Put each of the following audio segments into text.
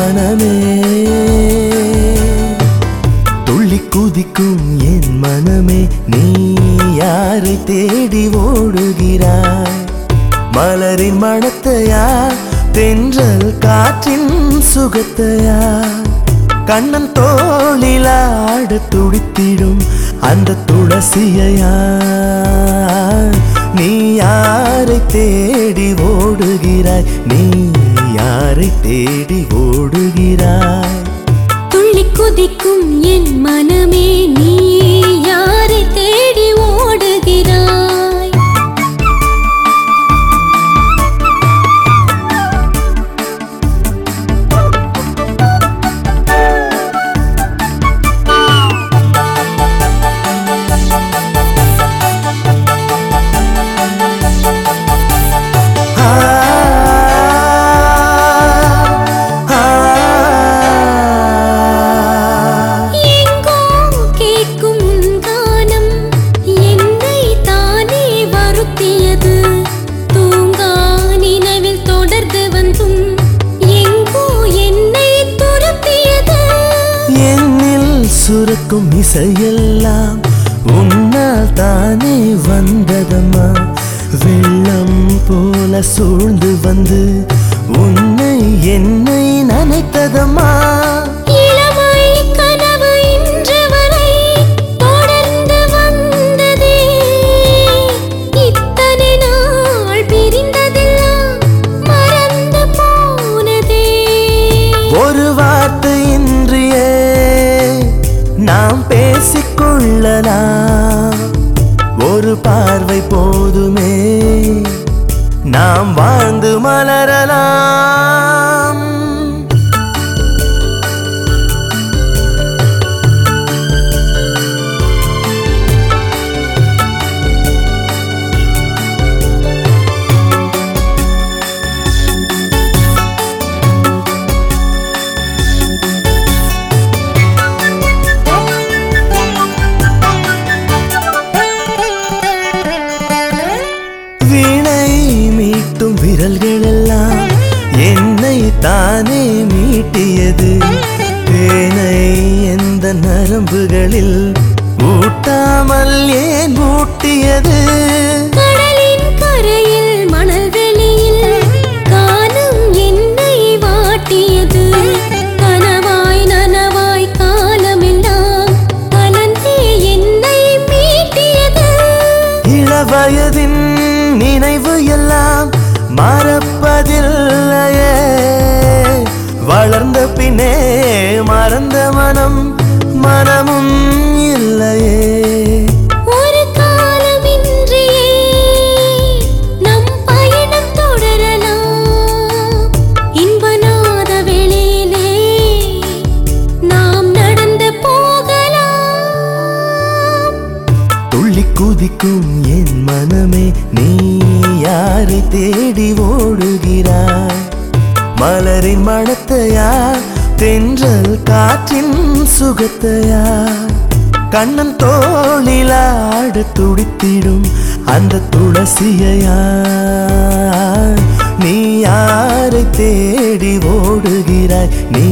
மனமே துள்ளி குதிக்கும் என் மனமே நீ யாரை தேடி ஓடுகிறாய் மலரின் மணத்தையா தென்றல் காற்றின் சுகத்தையா கண்ணன் தோளிலாட துடித்திடும் அந்த துளசியையா நீ யாரை தேடி ஓடுகிறாய் நீ யாரை தேடி ஓடுகிறாய் துள்ளி குதிக்கும் என் மனமே நீ யாரை தேடி ஓடுகிறாய் ஆ, ஆ, எங்கோ கேட்கும் உன் கானம் என்னை தானே வருத்தியது தூங்கா நினைவில் தொடர்ந்து வந்தும் எங்கோ என்னை துரத்தியது என்னில் சுரக்கும் இசையெல்லாம் உன்னால் தானே வந்ததம்மா வெள்ளம் போல சூழ்ந்து வந்து உன்னை என்னை நனைத்ததம்மா இளமை கனவு இன்று வரை தொடர்ந்து வந்ததே இத்தனை நாள் பிரிந்ததெல்லாம் மறந்து போனதே ஒரு வார்த்தை இன்றியே நாம் பேசிக்கொள்ளலாம் ஒரு பார்வை போதுமே நாம் வாழ்ந்து மலரலாம் வீணை மீட்டும் விரல்கள் எல்லாம் என்னை தானே மீட்டியது தேனை எந்த நரம்புகளில் ஊட்டாமல் ஏன் ஊட்டியது கடலின் கரையில் மணல் வெளியில் காலம் என்னை வாட்டியது கனவாய் நனவாய் காலமெல்லாம் கலந்தே என்னை மீட்டியது இளவயதின் நினைவு எல்லாம் மறப்பதில்லையே வளர்ந்த பின்னே மறந்த மனம் மனமும் இல்லையே ஒரு காலமின்றியே நம் பயணம் தொடரலாம் இன்பநாத வெளியிலே நாம் நடந்து போகலாம் துள்ளி குதிக்கும் என் மனமே நீ யாரை தேடி ஓடுகிறாய் மலரின் மணத்தையா தென்றல் காற்றின் சுகத்தையா கண்ணன் தோளிலாட துடித்திடும் அந்த துளசியையா நீ யாரை தேடி ஓடுகிறாய் நீ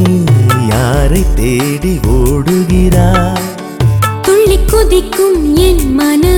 யாரை தேடி ஓடுகிறாய் துள்ளி குதிக்கும் என் மன